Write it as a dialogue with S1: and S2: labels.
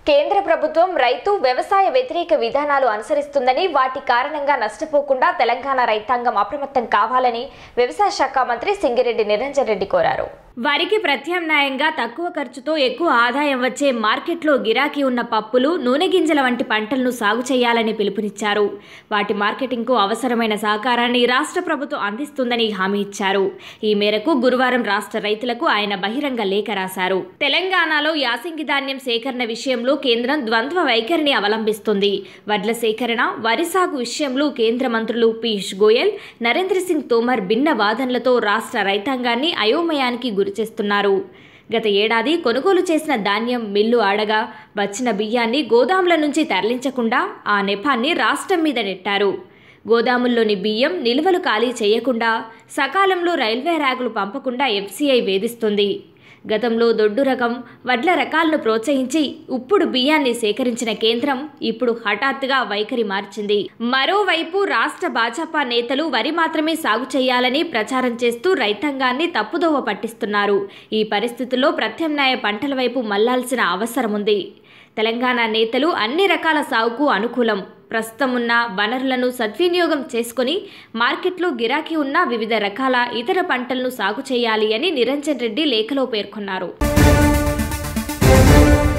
S1: కేంద్ర ప్రభుత్వం రైతు వ్యవసాయ వ్యతిరేక విధానాలు అనుసరిస్తుందని వాటి కారణంగా నష్టపోకుండా తెలంగాణ రైతాంగం అప్రమత్తం కావాలని వ్యవసాయ శాఖ మంత్రి సింగిరెడ్డి నిరంజన్ రెడ్డి కోరారు
S2: వరికి ప్రత్యామ్నాయంగా తక్కువ ఖర్చుతో ఎక్కువ ఆదాయం వచ్చే మార్కెట్లో గిరాకీ ఉన్న పప్పులు నూనె గింజల వంటి పంటలను సాగు చేయాలని పిలుపునిచ్చారు వాటి మార్కెటింగ్కు అవసరమైన సహకారాన్ని రాష్ట్ర ప్రభుత్వం అందిస్తుందని హామీ ఇచ్చారు ఈ మేరకు గురువారం రాష్ట్ర రైతులకు ఆయన బహిరంగ లేఖ రాశారు తెలంగాణలో యాసంగి ధాన్యం సేకరణ విషయంలో కేంద్రం ద్వంద్వ వైఖరిని అవలంబిస్తుంది వడ్ల సేకరణ వరి సాగు విషయంలో కేంద్ర మంత్రులు పీయూష్ గోయల్ నరేంద్ర సింగ్ తోమర్ భిన్న వాదనలతో రాష్ట్ర రైతాంగాన్ని అయోమయానికి గురిచేస్తున్నారు గత ఏడాది కొనుగోలు చేసిన ధాన్యం మిల్లు ఆడగా వచ్చిన బియ్యాన్ని గోదాముల నుంచి తరలించకుండా ఆ నెపాన్ని రాష్ట్రం మీద నెట్టారు గోదాముల్లోని బియ్యం నిల్వలు ఖాళీ చేయకుండా సకాలంలో రైల్వే ర్యాకులు పంపకుండా ఎఫ్సీఐ వేధిస్తుంది గతంలో దొడ్డు రకం వడ్ల రకాలను ప్రోత్సహించి ఉప్పుడు బియ్యాన్ని సేకరించిన కేంద్రం ఇప్పుడు హఠాత్తుగా వైఖరి మార్చింది మరోవైపు రాష్ట్ర భాజపా నేతలు వరి మాత్రమే సాగు చేయాలని ప్రచారం చేస్తూ రైతాంగాన్ని తప్పుదోవ పట్టిస్తున్నారు ఈ పరిస్థితుల్లో ప్రత్యామ్నాయ పంటల వైపు మళ్లాల్సిన అవసరం ఉంది తెలంగాణ నేతలు అన్ని రకాల సాగుకు అనుకూలం ప్రస్తుతం ఉన్న వనరులను సద్వినియోగం చేసుకుని మార్కెట్లో గిరాకీ ఉన్న వివిధ రకాల ఇతర పంటలను సాగు చేయాలి అని నిరంజన్ రెడ్డి లేఖలో పేర్కొన్నారు